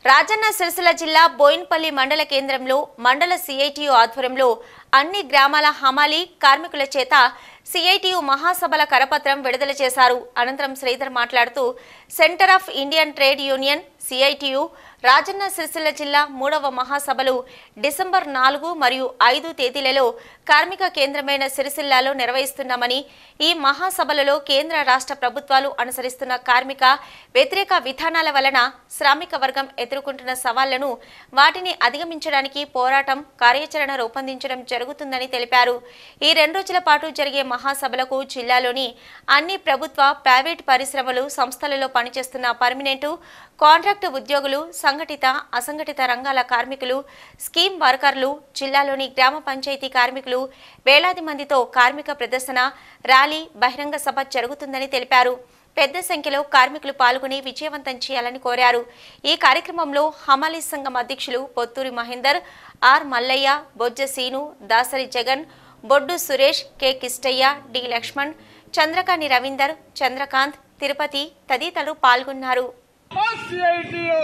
రాజన్న సిరిసిల్ల జిల్లా బోయిన్పల్లి మండల కేంద్రంలో మండల సిఐటియు ఆధ్వర్యంలో అన్ని గ్రామాల హమాలి కార్మికుల చేత సిఐటియు మహాసభల కరపత్రం విడుదల చేశారు అనంతరం శ్రీధర్ మాట్లాడుతూ centre of Indian trade union CITU Rajanna Sircilla జిల్లా మూడవ మహాసభలు డిసెంబర్ నాలుగు మరియు ఐదు తేదీలలో కార్మిక కేంద్రమైన సిరిసిల్లాలో నిర్వహిస్తున్నామని ఈ మహాసభలలో కేంద్ర రాష్ట్ర ప్రభుత్వాలు అనుసరిస్తున్న కార్మిక వ్యతిరేక విధానాల వలన శ్రామిక వర్గం ఎదుర్కొంటున్న సవాళ్లను వాటిని అధిగమించడానికి పోరాటం కార్యాచరణ రూపొందించడం జరుగుతుందని తెలిపారు ఈ రెండు రోజుల పాటు జరిగే మహాసభలకు జిల్లాలోని అన్ని ప్రభుత్వ ప్రైవేట్ పరిశ్రమలు సంస్థలలో పనిచేస్తున్న పర్మినెంటు కాంట్రాక్టు ఉద్యోగులు సంఘటిత అసంఘటిత రంగాల కార్మికులు స్కీమ్ వర్కర్లు జిల్లాలోని గ్రామ పంచాయతీ కార్మికులు వేలాది మందితో కార్మిక ప్రదర్శన ర్యాలీ బహిరంగ సభ జరుగుతుందని తెలిపారు పెద్ద సంఖ్యలో కార్మికులు పాల్గొని విజయవంతం చేయాలని కోరారు ఈ కార్యక్రమంలో హమాలీ సంఘం అధ్యక్షులు Pothuri Mahender R Mallaiah Bojja Seenu Dasari Jagan Boddu Suresh K Kistaiah D Laxman Chandrakani Ravinder Chandrakanth Tirupati తదితరులు పాల్గొన్నారు సిఐటియు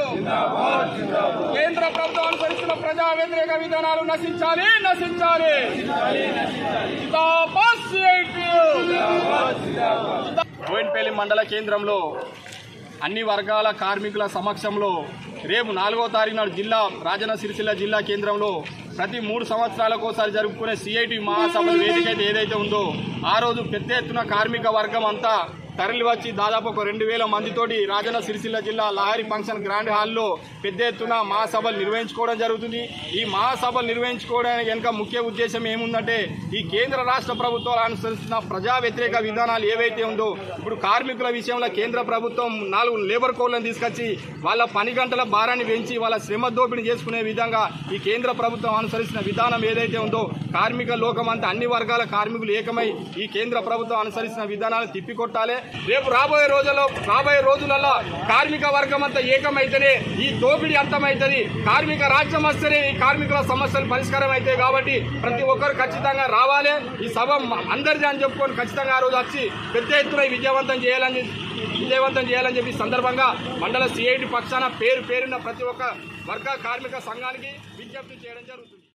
కేంద్ర ప్రభుత్వం అనుసరిస్తున్న ప్రజా వ్యతిరేక విధానాలు నశించాలి నశించాలి జిందాబాద్ సిఐటియు బోయిన్పల్లి మండల కేంద్రంలో అన్ని వర్గాల కార్మికుల సమక్షంలో రేపు నాలుగో తారీఖు నాడు జిల్లా రాజన్న సిరిసిల్ల జిల్లా కేంద్రంలో ప్రతి మూడు సంవత్సరాలకు ఒకసారి జరుపుకునే సిఐటి మహాసభ వేదిక అయితే ఏదైతే ఉందో ఆ రోజు పెద్ద ఎత్తున కార్మిక వర్గం అంతా తరలి వచ్చి దాదాపు ఒక రెండు వేల మందితోటి రాజన్న సిరిసిల్ల జిల్లా లహరి ఫంక్షన్ గ్రాండ్ హాల్లో పెద్ద ఎత్తున మహాసభలు నిర్వహించుకోవడం జరుగుతుంది ఈ మహాసభలు నిర్వహించుకోవడానికి వెనుక ముఖ్య ఉద్దేశం ఏముందంటే ఈ కేంద్ర రాష్ట్ర ప్రభుత్వాలు అనుసరిస్తున్న ప్రజా వ్యతిరేక విధానాలు ఏవైతే ఉందో ఇప్పుడు కార్మికుల విషయంలో కేంద్ర ప్రభుత్వం నాలుగు లేబర్ కోడ్లను తీసుకొచ్చి వాళ్ళ పని గంటల భారాన్ని పెంచి వాళ్ళ శ్రమ దోపిడీ చేసుకునే విధంగా ఈ కేంద్ర ప్రభుత్వం అనుసరిస్తున్న విధానం ఏదైతే ఉందో కార్మిక లోకం అంతా అన్ని వర్గాల కార్మికులు ఏకమై ఈ కేంద్ర ప్రభుత్వం అనుసరిస్తున్న విధానాలు తిప్పికొట్టాలి రేపు రాబోయే రోజుల్లో రాబోయే రోజులలో కార్మిక వర్గం అంతా ఏకమైతేనే ఈ దోపిడీ అంతమైతుంది కార్మిక రాజ్యం వస్తేనే ఈ కార్మికుల సమస్యలు పరిష్కారం అవుతాయి కాబట్టి ప్రతి ఒక్కరు ఖచ్చితంగా రావాలి ఈ సభ అందరిది అని చెప్పుకొని ఖచ్చితంగా ఆ రోజు వచ్చి పెద్ద ఎత్తున ఈ విజయవంతం చేయాలని విజయవంతం చేయాలని చెప్పి ఈ సందర్భంగా మండల సిఐటి పక్షాన పేరు పేరున్న ప్రతి ఒక్క వర్గ కార్మిక సంఘానికి విజ్ఞప్తి చేయడం జరుగుతుంది